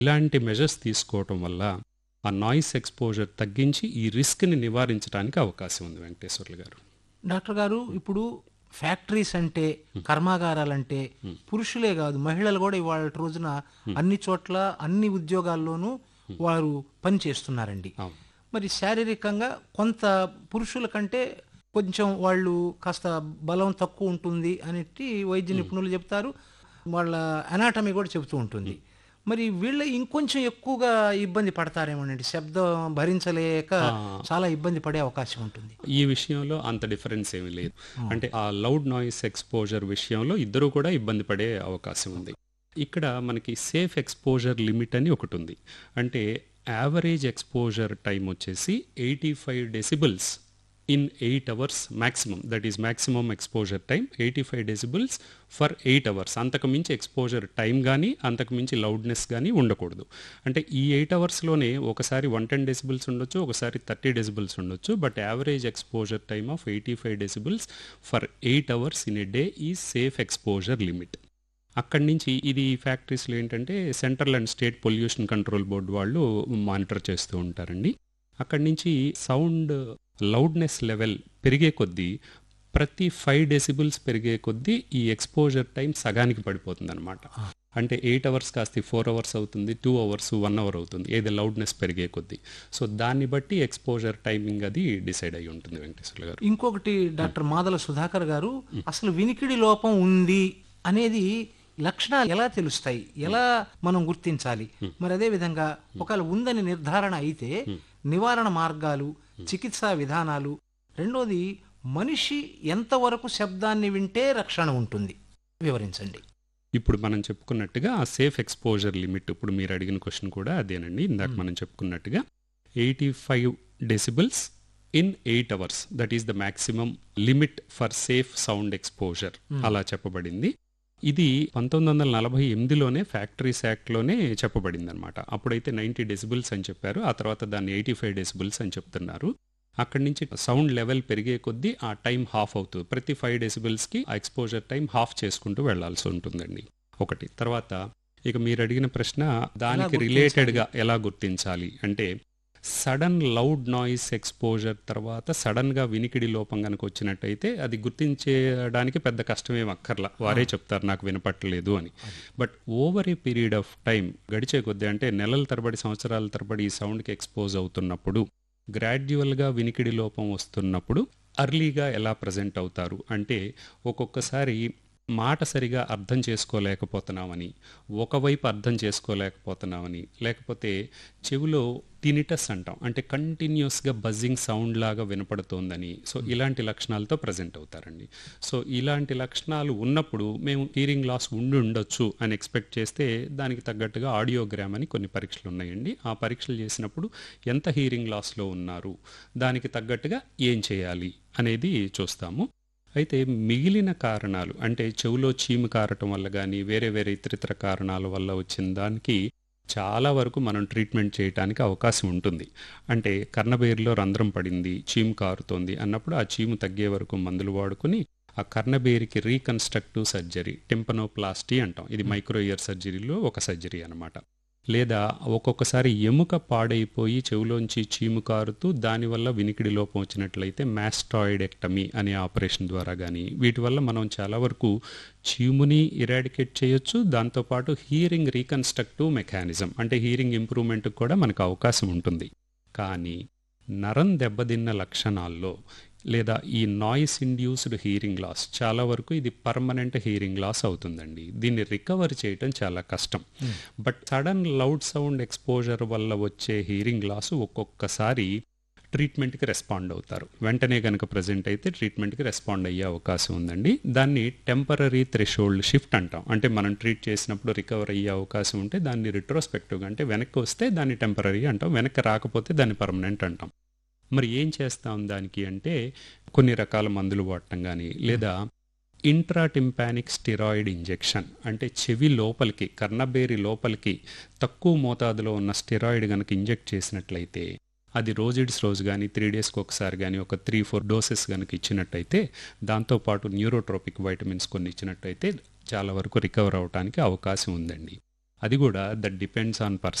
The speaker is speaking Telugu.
ఇలాంటి మెజర్స్ తీసుకోవటం వల్ల ఆ నాయిస్ ఎక్స్పోజర్ తగ్గించి ఈ రిస్క్ని నివారించడానికి అవకాశం ఉంది వెంకటేశ్వర్లు గారు డాక్టర్ గారు ఇప్పుడు ఫ్యాక్టరీస్ అంటే కర్మాగారాలంటే పురుషులే కాదు మహిళలు కూడా ఇవాళ రోజున అన్ని చోట్ల అన్ని ఉద్యోగాల్లోనూ వారు పని చేస్తున్నారండి అవును మరి శారీరకంగా కొంత పురుషుల కంటే కొంచెం వాళ్ళు కాస్త బలం తక్కువ ఉంటుంది అనేటి వైద్య నిపుణులు చెప్తారు వాళ్ళ అనాటమీ కూడా చెబుతూ ఉంటుంది మరి వీళ్ళ ఇంకొంచెం ఎక్కువగా ఇబ్బంది పడతారేమోనండి శబ్దం భరించలేక చాలా ఇబ్బంది పడే అవకాశం ఉంటుంది ఈ విషయంలో అంత డిఫరెన్స్ ఏమీ లేదు అంటే ఆ లౌడ్ నాయిస్ ఎక్స్పోజర్ విషయంలో ఇద్దరు కూడా ఇబ్బంది పడే అవకాశం ఉంది ఇక్కడ మనకి సేఫ్ ఎక్స్పోజర్ లిమిట్ అని ఒకటి ఉంది అంటే యావరేజ్ ఎక్స్పోజర్ టైం వచ్చేసి eighty five decibels in eight hours maximum that is maximum exposure time eighty five decibels for eight hours అంతకు మించి ఎక్స్పోజర్ టైం కానీ అంతకు మించి లౌడ్నెస్ కానీ ఉండకూడదు అంటే ఈ ఎయిట్ అవర్స్లోనే ఒకసారి వన్ టెన్ డెసిబుల్స్ ఉండొచ్చు ఒకసారి థర్టీ డెసిబుల్స్ ఉండొచ్చు but average exposure time of eighty five decibels for eight hours in a day ఈ సేఫ్ ఎక్స్పోజర్ లిమిట్ అక్కడి నుంచి ఇది ఫ్యాక్టరీస్లో ఏంటంటే central and state pollution control board వాళ్ళు మానిటర్ చేస్తూ ఉంటారండి అక్కడి నుంచి సౌండ్ లౌడ్నెస్ లెవెల్ పెరిగే కొద్దీ ప్రతి ఫైవ్ డెసిబుల్స్ పెరిగే కొద్దీ ఈ ఎక్స్పోజర్ టైం సగానికి పడిపోతుంది అనమాట అంటే ఎయిట్ అవర్స్ కాస్త ఫోర్ అవర్స్ అవుతుంది టూ అవర్స్ వన్ అవర్ అవుతుంది ఏది లౌడ్నెస్ పెరిగే కొద్దీ సో దాన్ని బట్టి ఎక్స్పోజర్ టైమింగ్ అది డిసైడ్ అయి ఉంటుంది వెంకటేశ్వర గారు ఇంకొకటి డాక్టర్ మాదల సుధాకర్ గారు అసలు వినికిడి లోపం ఉంది అనేది లక్షణాలు ఎలా తెలుస్తాయి ఎలా మనం గుర్తించాలి మరి అదే విధంగా ఒకవేళ ఉందని నిర్ధారణ అయితే నివారణ మార్గాలు చికిత్సా విధానాలు రెండోది మనిషి ఎంతవరకు శబ్దాన్ని వింటే రక్షణ ఉంటుంది వివరించండి ఇప్పుడు మనం చెప్పుకున్నట్టుగా ఆ సేఫ్ ఎక్స్పోజర్ లిమిట్ ఇప్పుడు మీరు అడిగిన క్వశ్చన్ కూడా అదేనండి ఇందాక మనం చెప్పుకున్నట్టుగా eighty five decibels in eight hours that is the maximum limit for safe sound exposure అలా చెప్పబడింది ఇది పంతొమ్మిది వందల నలభై ఎనిమిదిలోనే ఫ్యాక్టరీస్ యాక్ట్లోనే చెప్పబడింది అనమాట అప్పుడైతే నైంటీ డెసిబుల్స్ అని చెప్పారు ఆ తర్వాత దాన్ని ఎయిటీ ఫైవ్ డెసిబుల్స్ అని చెప్తున్నారు అక్కడి నుంచి సౌండ్ లెవెల్ పెరిగే కొద్దీ ఆ టైం హాఫ్ అవుతుంది ప్రతి ఫైవ్ డెసిబుల్స్కి ఆ ఎక్స్పోజర్ టైం హాఫ్ చేసుకుంటూ వెళ్లాల్సి ఉంటుందండి ఒకటి తర్వాత ఇక మీరు అడిగిన ప్రశ్న దానికి గుర్తించాలి? రిలేటెడ్గా ఎలా గుర్తించాలి అంటే సడన్ లౌడ్ నాయిస్ ఎక్స్పోజర్ తర్వాత సడన్గా వినికిడి లోపం కనుక వచ్చినట్టయితే అది గుర్తించేయడానికి పెద్ద కష్టమేం అక్కర్లా వారే చెప్తారు నాకు వినపట్టలేదు అని but over a period of time గడిచే కొద్దీ అంటే నెలల తరబడి సంవత్సరాల తరబడి ఈ సౌండ్కి ఎక్స్పోజ్ అవుతున్నప్పుడు గ్రాడ్యువల్గా వినికిడి లోపం వస్తున్నప్పుడు అర్లీగా ఎలా ప్రజెంట్ అవుతారు అంటే ఒక్కొక్కసారి మాట సరిగా అర్థం చేసుకోలేకపోతున్నామని ఒకవైపు అర్థం చేసుకోలేకపోతున్నామని లేకపోతే చెవిలో టినిటస్ అంటాం అంటే కంటిన్యూస్గా బజ్జింగ్ సౌండ్ లాగా వినపడుతోందని సో ఇలాంటి లక్షణాలతో ప్రజెంట్ అవుతారండి సో ఇలాంటి లక్షణాలు ఉన్నప్పుడు మేము హీరింగ్ లాస్ ఉండి ఉండొచ్చు అని ఎక్స్పెక్ట్ చేస్తే దానికి తగ్గట్టుగా ఆడియోగ్రామ్ అని కొన్ని పరీక్షలు ఉన్నాయండి ఆ పరీక్షలు చేసినప్పుడు ఎంత హీరింగ్ లాస్లో ఉన్నారు దానికి తగ్గట్టుగా ఏం చేయాలి అనేది చూస్తాము అయితే మిగిలిన కారణాలు అంటే చెవులో చీము కారటం వల్ల కానీ వేరే వేరే ఇతరితర కారణాల వల్ల వచ్చిన దానికి చాలా వరకు మనం ట్రీట్మెంట్ చేయడానికి అవకాశం ఉంటుంది అంటే కర్ణబేరులో రంధ్రం పడింది చీము కారుతోంది అన్నప్పుడు ఆ చీము తగ్గే వరకు మందులు వాడుకుని ఆ కర్ణబేరికి రీకన్స్ట్రక్టివ్ సర్జరీ టెంపనోప్లాస్టీ అంటాం ఇది మైక్రో ఇయర్ సర్జరీలో ఒక సర్జరీ అనమాట లేదా ఒక్కొక్కసారి ఎముక పాడైపోయి చెవులోంచి చీము కారుతూ దానివల్ల వినికిడి లోపం వచ్చినట్లయితే మ్యాస్టాయిడెక్టమీ అనే ఆపరేషన్ ద్వారా కానీ వీటి వల్ల మనం చాలా వరకు చీముని ఇరాడికేట్ చేయొచ్చు దాంతోపాటు హీరింగ్ రీకన్స్ట్రక్టివ్ మెకానిజం అంటే హీరింగ్ ఇంప్రూవ్మెంట్కి కూడా మనకు అవకాశం ఉంటుంది కానీ నరం దెబ్బతిన్న లక్షణాల్లో లేదా ఈ నాయిస్ ఇండ్యూస్డ్ హీరింగ్ లాస్ చాలా వరకు ఇది పర్మనెంట్ హీరింగ్ లాస్ అవుతుందండి దీన్ని రికవర్ చేయటం చాలా కష్టం but sudden loud sound exposure వల్ల వచ్చే హీరింగ్ లాస్ ఒక్కొక్కసారి ట్రీట్మెంట్కి రెస్పాండ్ అవుతారు వెంటనే కనుక ప్రజెంట్ అయితే ట్రీట్మెంట్కి రెస్పాండ్ అయ్యే అవకాశం ఉందండి దాన్ని టెంపరీ థ్రెషోల్డ్ షిఫ్ట్ అంటాం అంటే మనం ట్రీట్ చేసినప్పుడు రికవర్ అయ్యే అవకాశం ఉంటే దాన్ని రిట్రోస్పెక్టివ్గా అంటే వెనక్కి వస్తే దాన్ని టెంపరీ అంటాం వెనక్కి రాకపోతే దాన్ని పర్మనెంట్ అంటాం మరి ఏం చేస్తాం దానికి అంటే కొన్ని రకాల మందులు వాడటం కానీ లేదా ఇంట్రాటింపానిక్ స్టిరాయిడ్ ఇంజెక్షన్ అంటే చెవి లోపలికి కర్ణబేరి లోపలికి తక్కువ మోతాదులో ఉన్న స్టిరాయిడ్ కనుక ఇంజెక్ట్ చేసినట్లయితే అది రోజిడ్స్ రోజు కానీ త్రీ డేస్కి ఒకసారి కానీ ఒక త్రీ ఫోర్ డోసెస్ కనుక ఇచ్చినట్టయితే దాంతోపాటు న్యూరోట్రోపిక్ వైటమిన్స్ కొన్ని ఇచ్చినట్టయితే చాలా వరకు రికవర్ అవడానికి అవకాశం ఉందండి అది కూడా దట్ డిపెండ్స్ ఆన్ పర్సన్